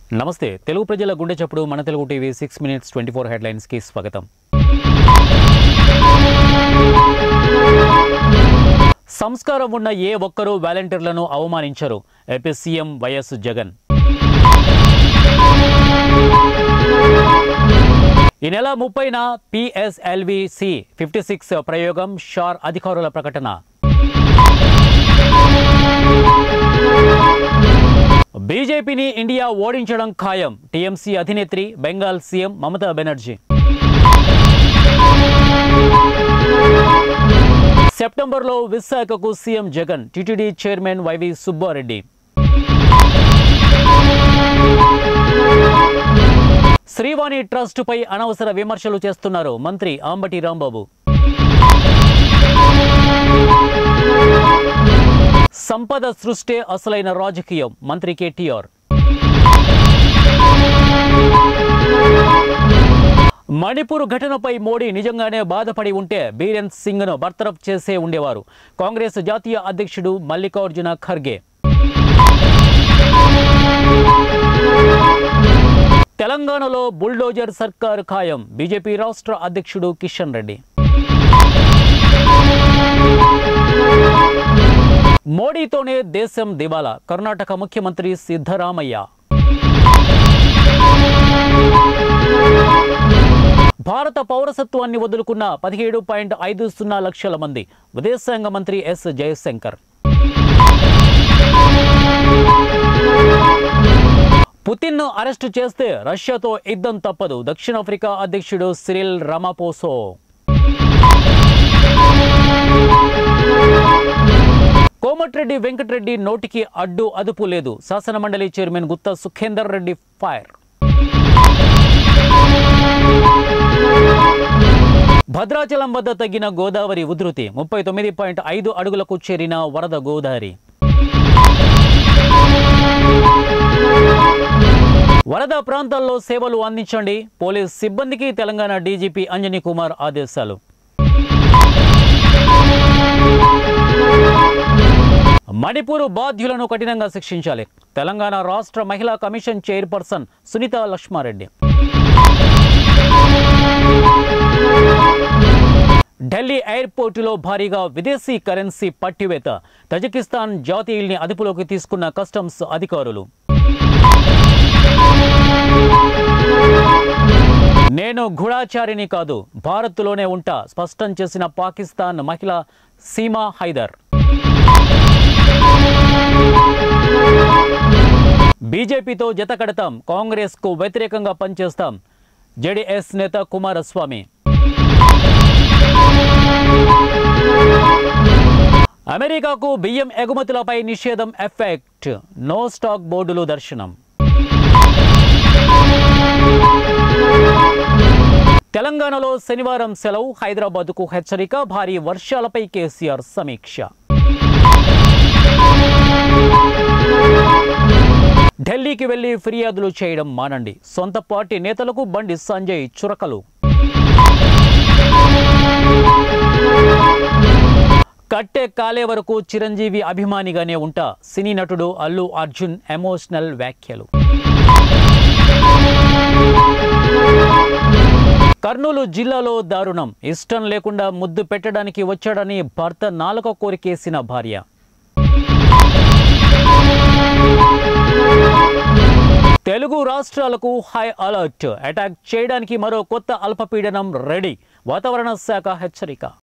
నమస్తే తెలుగు ప్రజల గుండె చప్పుడు మన Telugu TV six minutes twenty four హెడ్లైన్స్కి స్వాగతం సంస్కారం ఉన్న ఏ ఒక్కరూ వాలంటీర్లను అవమానించరు ఏపీ సీఎం వైఎస్ జగన్ ఈ నెల ముప్పైన పిఎస్ఎల్విసి ఫిఫ్టీ సిక్స్ ప్రయోగం షార్ అధికారుల ప్రకటన బీజేపీని ఇండియా ఓడించడం ఖాయం టీఎంసీ అధినేత్రి బెంగాల్ సీఎం మమతా బెనర్జీ సెప్టెంబర్లో విశాఖకు CM Jagan TTD chairman YV Subba Reddy Srivani ట్రస్టుపై అనవసర విమర్శలు చేస్తున్నారు మంత్రి ఆంబటి రాంబాబు సంపద సృష్టే అసలైన రాజకీయం మంత్రి కేటీఆర్ మణిపూర్ ఘటనపై మోడీ నిజంగానే బాధపడి ఉంటే బీరేన్ సింగ్ను బర్తరఫ్ చేసే ఉండేవారు కాంగ్రెస్ జాతీయ అధ్యక్షుడు మల్లికార్జున ఖర్గే తెలంగాణలో బుల్డోజర్ సర్కార్ ఖాయం బీజేపీ రాష్ట్ర అధ్యక్షుడు కిషన్ రెడ్డి మోడీతోనే దేశం దివాలా కర్ణాటక ముఖ్యమంత్రి సిద్ధరామయ్య భారత పౌరసత్వాన్ని వదులుకున్న పదిహేడు పాయింట్ ఐదు సున్నా లక్షల మంది విదేశాంగ మంత్రి ఎస్ జయశంకర్ పుతిన్ను అరెస్టు చేస్తే రష్యాతో యుద్ధం తప్పదు దక్షిణాఫ్రికా అధ్యక్షుడు సిరిల్ రమాపోసో కోమటిరెడ్డి వెంకటరెడ్డి నోటికి అడ్డు అదుపు లేదు శాసనమండలి చైర్మన్ గుత్తా సుఖేందర్ రెడ్డి ఫైర్ భద్రాచలం వద్ద తగ్గిన గోదావరి ఉధృతి ముప్పై తొమ్మిది పాయింట్ ఐదు అడుగులకు చేరిన వరద గోదావరి వరద ప్రాంతాల్లో సేవలు అందించండి పోలీస్ సిబ్బందికి తెలంగాణ డీజీపీ అంజనీ కుమార్ ఆదేశాలు మణిపూర్ బాధ్యులను కఠినంగా శిక్షించాలి తెలంగాణ రాష్ట్ర మహిళా కమిషన్ చైర్పర్సన్ సునీత లక్ష్మారెడ్డి ఢిల్లీ ఎయిర్పోర్టులో భారీగా విదేశీ కరెన్సీ పట్టివేత తజికిస్తాన్ జాతీయుల్ని అదుపులోకి తీసుకున్న కస్టమ్స్ అధికారులు నేను గూఢాచారిని కాదు భారత్లోనే ఉంటా స్పష్టం చేసిన పాకిస్తాన్ మహిళ సీమా హైదర్ బీజేపీతో జత కడతాం కాంగ్రెస్కు వ్యతిరేకంగా పనిచేస్తాం జేడీఎస్ నేత కుమారస్వామి అమెరికాకు బియ్యం ఎగుమతులపై నిషేధం ఎఫెక్ట్ నో స్టాక్ బోర్డులు దర్శనం తెలంగాణలో శనివారం సెలవు హైదరాబాద్కు హెచ్చరిక భారీ వర్షాలపై కేసీఆర్ సమీక్ష ఢిల్లీకి వెళ్లి ఫిర్యాదులు చేయడం మానండి సొంత పార్టీ నేతలకు బండి సంజయ్ చురకలు కట్టె కాలే వరకు చిరంజీవి అభిమానిగానే ఉంటా సినీ నటుడు అల్లు అర్జున్ ఎమోషనల్ వ్యాఖ్యలు కర్నూలు జిల్లాలో దారుణం ఇష్టం లేకుండా ముద్దు పెట్టడానికి వచ్చాడని భర్త నాలుక కోరికేసిన భార్య తెలుగు రాష్ట్రాలకు హై అలర్ట్ అటాక్ చేయడానికి మరో కొత్త అల్పపీడనం రెడీ వాతావరణ శాఖ హెచ్చరిక